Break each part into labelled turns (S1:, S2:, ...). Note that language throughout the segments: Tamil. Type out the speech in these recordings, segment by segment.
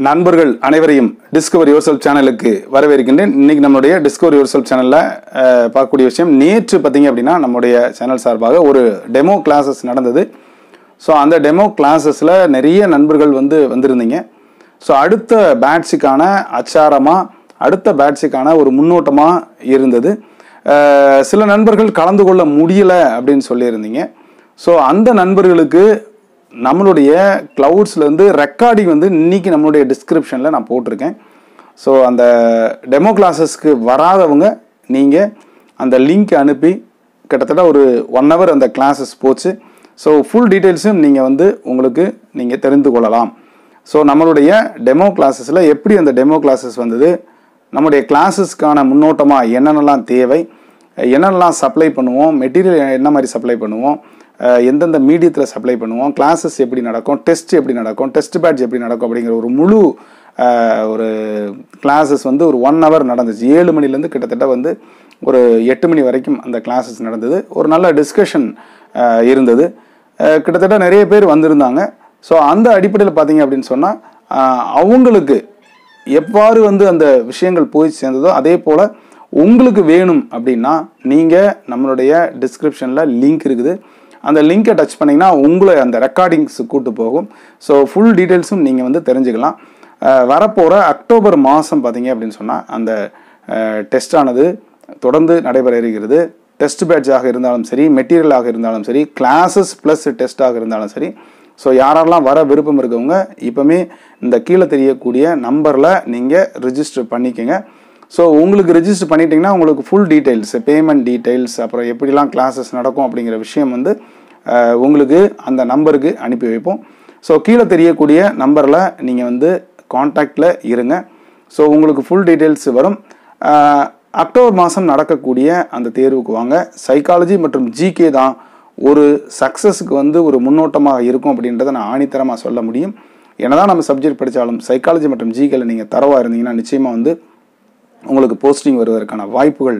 S1: நண்பர்கள் அனைவரையும் டிஸ்கவர் யுவர் சேனலுக்கு வரவேற்கின்றேன் இன்னைக்கு நம்மளுடைய டிஸ்கவர் யுவர் சேனலில் பார்க்கக்கூடிய விஷயம் நேற்று பார்த்தீங்க அப்படின்னா நம்முடைய சேனல் சார்பாக ஒரு டெமோ கிளாஸஸ் நடந்தது ஸோ அந்த டெமோ கிளாஸஸில் நிறைய நண்பர்கள் வந்து வந்திருந்தீங்க ஸோ அடுத்த பேட்சுக்கான அச்சாரமாக அடுத்த பேட்சுக்கான ஒரு முன்னோட்டமாக இருந்தது அஹ், சில நண்பர்கள் கலந்து கொள்ள முடியல அப்படின்னு சொல்லியிருந்தீங்க ஸோ அந்த நண்பர்களுக்கு நம்மளுடைய க்ளவுட்ஸ்லேருந்து ரெக்கார்டிங் வந்து இன்னைக்கு நம்மளுடைய டிஸ்கிரிப்ஷனில் நான் போட்டிருக்கேன் ஸோ அந்த டெமோ கிளாஸஸ்க்கு வராதவங்க நீங்கள் அந்த லிங்க் அனுப்பி கிட்டத்தட்ட ஒரு ஒன் ஹவர் அந்த கிளாஸஸ் போச்சு ஸோ ஃபுல் டீட்டெயில்ஸும் நீங்கள் வந்து உங்களுக்கு நீங்கள் தெரிந்து கொள்ளலாம் ஸோ நம்மளுடைய டெமோ கிளாஸஸில் எப்படி அந்த டெமோ கிளாஸஸ் வந்தது நம்முடைய கிளாஸஸ்க்கான முன்னோட்டமாக என்னென்னலாம் தேவை என்னென்னலாம் சப்ளை பண்ணுவோம் மெட்டீரியல் என்ன மாதிரி சப்ளை பண்ணுவோம் அஹ் எந்தெந்த மீடியத்தில் சப்ளை பண்ணுவோம் கிளாஸஸ் எப்படி நடக்கும் டெஸ்ட் எப்படி நடக்கும் டெஸ்ட் பேட்ச் எப்படி நடக்கும் அப்படிங்கிற ஒரு முழு அஹ், ஒரு கிளாஸஸ் வந்து ஒரு ஒன் ஹவர் நடந்துச்சு ஏழு மணிலேருந்து கிட்டத்தட்ட வந்து ஒரு எட்டு மணி வரைக்கும் அந்த கிளாஸஸ் நடந்தது ஒரு நல்ல டிஸ்கஷன் இருந்தது அஹ், கிட்டத்தட்ட நிறைய பேர் வந்திருந்தாங்க ஸோ அந்த அடிப்படையில் பார்த்தீங்க அப்படின்னு சொன்னால் அவங்களுக்கு எவ்வாறு வந்து அந்த விஷயங்கள் போய் சேர்ந்ததோ அதே போல் உங்களுக்கு வேணும் அப்படின்னா நீங்கள் நம்மளுடைய டிஸ்கிரிப்ஷனில் லிங்க் இருக்குது அந்த லிங்கை டச் பண்ணிங்கன்னா உங்களை அந்த ரெக்கார்டிங்ஸ் கூட்டு போகும் ஸோ ஃபுல் டீட்டெயில்ஸும் நீங்கள் வந்து தெரிஞ்சுக்கலாம் அஹ் வரப்போகிற அக்டோபர் மாதம் பார்த்தீங்க அப்படின்னு சொன்னால் அந்த டெஸ்ட் ஆனது தொடர்ந்து நடைபெற இருக்கிறது டெஸ்ட் பேட்சாக இருந்தாலும் சரி மெட்டீரியலாக இருந்தாலும் சரி கிளாஸஸ் ப்ளஸ் டெஸ்ட்டாக இருந்தாலும் சரி ஸோ யாரெல்லாம் வர விருப்பம் இருக்கவங்க இப்போமே இந்த கீழே தெரியக்கூடிய நம்பரில் நீங்கள் ரிஜிஸ்டர் பண்ணிக்கங்க ஸோ உங்களுக்கு ரெஜிஸ்டர் பண்ணிட்டீங்கன்னா உங்களுக்கு ஃபுல் டீட்டெயில்ஸ் பேமெண்ட் டீட்டெயில்ஸ் அப்புறம் எப்படிலாம் கிளாஸஸ் நடக்கும் அப்படிங்கிற விஷயம் வந்து அஹ், உங்களுக்கு அந்த நம்பருக்கு அனுப்பி வைப்போம் ஸோ கீழே தெரியக்கூடிய நம்பரில் நீங்கள் வந்து காண்டாக்டில் இருங்க ஸோ உங்களுக்கு ஃபுல் டீட்டெயில்ஸ் வரும் அஹ், அக்டோபர் மாதம் நடக்கக்கூடிய அந்த தேர்வுக்கு வாங்க சைக்காலஜி மற்றும் ஜிகே தான் ஒரு சக்ஸஸுக்கு வந்து ஒரு முன்னோட்டமாக இருக்கும் அப்படின்றத நான் ஆணித்தரமாக சொல்ல முடியும் என்னதான் நம்ம சப்ஜெக்ட் படித்தாலும் சைக்காலஜி மற்றும் ஜிகேல நீங்கள் தரவாக இருந்தீங்கன்னா நிச்சயமாக வந்து உங்களுக்கு போஸ்டிங் வருவதற்கான வாய்ப்புகள்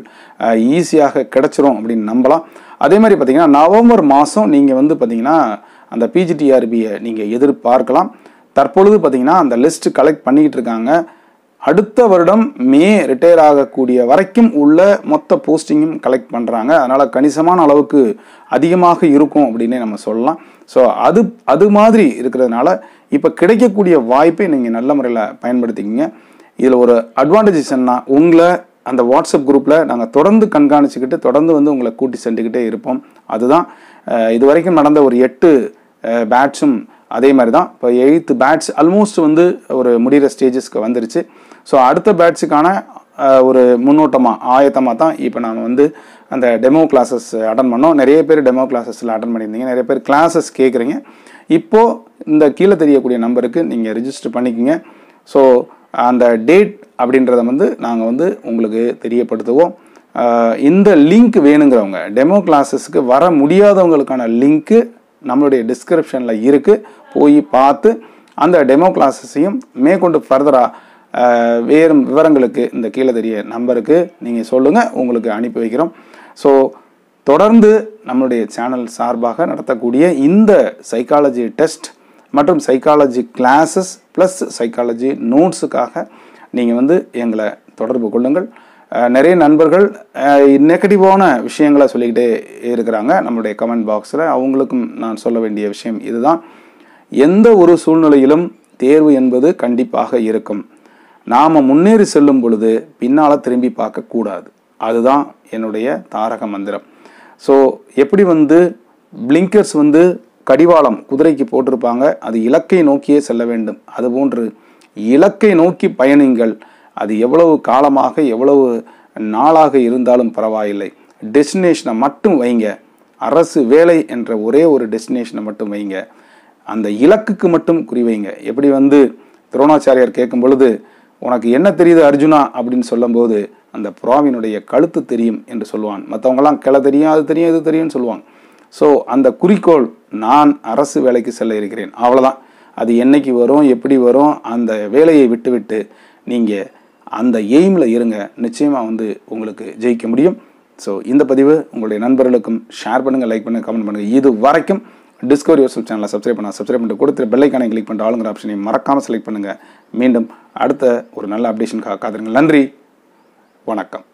S1: ஈஸியாக கிடைச்சிரும் அப்படின்னு நம்பலாம் அதே மாதிரி பார்த்தீங்கன்னா நவம்பர் மாதம் நீங்கள் வந்து பார்த்தீங்கன்னா அந்த பிஜிடிஆர்பியை நீங்கள் எதிர்பார்க்கலாம் தற்பொழுது பார்த்தீங்கன்னா அந்த லிஸ்ட் கலெக்ட் பண்ணிக்கிட்டு இருக்காங்க அடுத்த வருடம் மே ரிட்டையர் ஆகக்கூடிய வரைக்கும் உள்ள மொத்த போஸ்டிங்கும் கலெக்ட் பண்ணுறாங்க அதனால் கணிசமான அளவுக்கு அதிகமாக இருக்கும் அப்படின்னே நம்ம சொல்லலாம் ஸோ அது அது மாதிரி இருக்கிறதுனால இப்போ கிடைக்கக்கூடிய வாய்ப்பை நீங்கள் நல்ல முறையில் பயன்படுத்திக்கிங்க இதில் ஒரு அட்வான்டேஜஸ் என்ன உங்களை அந்த வாட்ஸ்அப் குரூப்பில் நாங்கள் தொடர்ந்து கண்காணிச்சுக்கிட்டு தொடர்ந்து வந்து உங்களை கூட்டி சென்றுக்கிட்டே இருப்போம் அதுதான் அஹ், இது வரைக்கும் நடந்த ஒரு எட்டு பேட்சும் அதே மாதிரி தான் இப்போ எயித்து பேட்ச் ஆல்மோஸ்ட் வந்து ஒரு முடிகிற ஸ்டேஜஸ்க்கு வந்துருச்சு ஸோ அடுத்த பேட்சுக்கான ஒரு முன்னோட்டமாக ஆயத்தமாக தான் இப்போ நாம் வந்து அந்த டெமோ கிளாஸஸ் அட்டன் பண்ணோம் நிறைய பேர் டெமோ கிளாஸஸில் அட்டன் பண்ணியிருந்தீங்க நிறைய பேர் கிளாஸஸ் கேட்குறீங்க இப்போது இந்த கீழே தெரியக்கூடிய நம்பருக்கு நீங்கள் ரிஜிஸ்டர் பண்ணிக்கோங்க ஸோ அந்த டேட் அப்படின்றத வந்து நாங்கள் வந்து உங்களுக்கு தெரியப்படுத்துவோம் அஹ் இந்த லிங்க் வேணுங்கிறவங்க டெமோ கிளாஸஸ்க்கு வர முடியாதவங்களுக்கான லிங்க்கு நம்மளுடைய டிஸ்கிரிப்ஷனில் இருக்குது போய் பார்த்து அந்த டெமோ கிளாஸஸையும் மேற்கொண்டு ஃபர்தராக வேறு விவரங்களுக்கு இந்த கீழே தெரிய நம்பருக்கு நீங்கள் சொல்லுங்கள் உங்களுக்கு அனுப்பி வைக்கிறோம் ஸோ தொடர்ந்து நம்மளுடைய சேனல் சார்பாக நடத்தக்கூடிய இந்த சைக்காலஜி டெஸ்ட் மற்றும் சைக்காலஜி கிளாஸஸ் ப்ளஸ் சைக்காலஜி நோட்ஸுக்காக நீங்கள் வந்து எங்களை தொடர்பு கொள்ளுங்கள் அஹ், நிறைய நண்பர்கள் நெகட்டிவான விஷயங்களை சொல்லிக்கிட்டே இருக்கிறாங்க நம்மளுடைய கமெண்ட் பாக்ஸில் அவங்களுக்கும் நான் சொல்ல வேண்டிய விஷயம் இதுதான் எந்த ஒரு சூழ்நிலையிலும் தேர்வு என்பது கண்டிப்பாக இருக்கும் நாம் முன்னேறி செல்லும் பொழுது பின்னால் திரும்பி பார்க்கக்கூடாது அதுதான் என்னுடைய தாரக மந்திரம் ஸோ எப்படி வந்து பிளிங்கர்ஸ் வந்து கடிவாளம் குதிரைக்கு போட்டிருப்பாங்க அது இலக்கை நோக்கியே செல்ல வேண்டும் அதுபோன்று இலக்கை நோக்கி பயணிங்கள் அது எவ்வளவு காலமாக எவ்வளவு நாளாக இருந்தாலும் பரவாயில்லை டெஸ்டினேஷனை மட்டும் வைங்க அரசு வேலை என்ற ஒரே ஒரு டெஸ்டினேஷனை மட்டும் வைங்க அந்த இலக்குக்கு மட்டும் குறிவைங்க எப்படி வந்து துரோணாச்சாரியார் கேட்கும் பொழுது உனக்கு என்ன தெரியுது அர்ஜுனா அப்படின்னு சொல்லும்போது அந்த புறாவினுடைய கழுத்து தெரியும் என்று சொல்லுவான் மற்றவங்கலாம் கிளை தெரியும் அது தெரியும் இது தெரியும்னு சொல்லுவாங்க ஸோ அந்த குறிக்கோள் நான் அரசு வேலைக்கு செல்ல இருக்கிறேன் அவ்வளோதான் அது என்னைக்கு வரும் எப்படி வரும் அந்த வேலையை விட்டுவிட்டு நீங்கள் அந்த எய்மில் இருங்க நிச்சயமாக வந்து உங்களுக்கு ஜெயிக்க முடியும் ஸோ இந்த பதிவு உங்களுடைய நண்பர்களுக்கும் ஷேர் பண்ணுங்கள் லைக் பண்ணுங்கள் கமெண்ட் பண்ணுங்கள் இது வரைக்கும் டிஸ்கவரி யோர்செல்ஃப் சேனலை சப்ஸ்கிரைப் பண்ண சப்ஸ்கிரைப் பண்ணிட்டு கொடுத்துரு பெல்லைக்கானை கிளிக் பண்ணிட்டு ஆளுங்கிற ஆப்ஷனையும் மறக்காமல் செலக்ட் பண்ணுங்கள் மீண்டும் அடுத்த ஒரு நல்ல அப்டேஷனுக்காக காத்திருங்க நன்றி வணக்கம்